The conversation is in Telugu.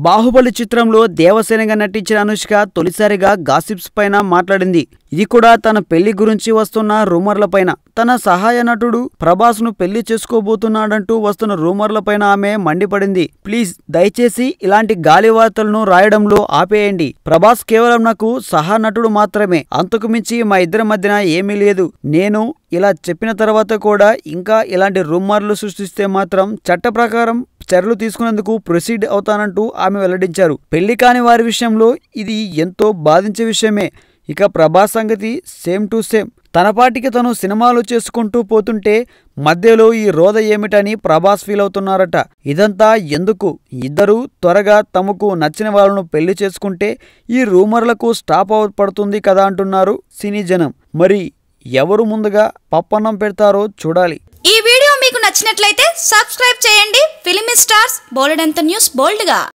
బాహుబలి చిత్రంలో దేవసేనగా నటించిన అనుష్క తొలిసారిగా గాసిప్స్ పైన మాట్లాడింది ఇది కూడా తన పెళ్లి గురించి వస్తున్న రూమర్ల పైన తన సహాయ నటుడు ప్రభాస్ ను పెళ్లి చేసుకోబోతున్నాడంటూ వస్తున్న రూమర్ల పైన ఆమె మండిపడింది ప్లీజ్ దయచేసి ఇలాంటి గాలి వార్తలను రాయడంలో ఆపేయండి ప్రభాస్ కేవలం నాకు సహా నటుడు మాత్రమే అంతకు మించి మా ఇద్దరి మధ్యన ఏమీ లేదు నేను ఇలా చెప్పిన తర్వాత కూడా ఇంకా ఇలాంటి రూమర్లు సృష్టిస్తే మాత్రం చట్ట ప్రకారం చర్యలు తీసుకునేందుకు ప్రొసీడ్ అవుతానంటూ ఆమె వెల్లడించారు పెళ్లి కాని వారి విషయంలో ఇది ఎంతో బాధించే విషయమే ఇక ప్రభాస్ సంగతి సేమ్ టు సేమ్ తన పాటికి తను సినిమాలు చేసుకుంటూ పోతుంటే మధ్యలో ఈ రోద ఏమిటని ప్రభాస్ ఫీల్ అవుతున్నారట ఇదంతా ఎందుకు ఇద్దరు త్వరగా తమకు నచ్చిన వాళ్ళను పెళ్లి చేసుకుంటే ఈ రూమర్లకు స్టాప్ పడుతుంది కదా అంటున్నారు సినీ జనం మరి ఎవరు ముందుగా పప్పన్నం పెడతారో చూడాలి ఈ వీడియో మీకు నచ్చినట్లయితే సబ్స్క్రైబ్ చేయండి ఫిలిమి స్టార్స్ బోలెడంత న్యూస్ బోల్డ్గా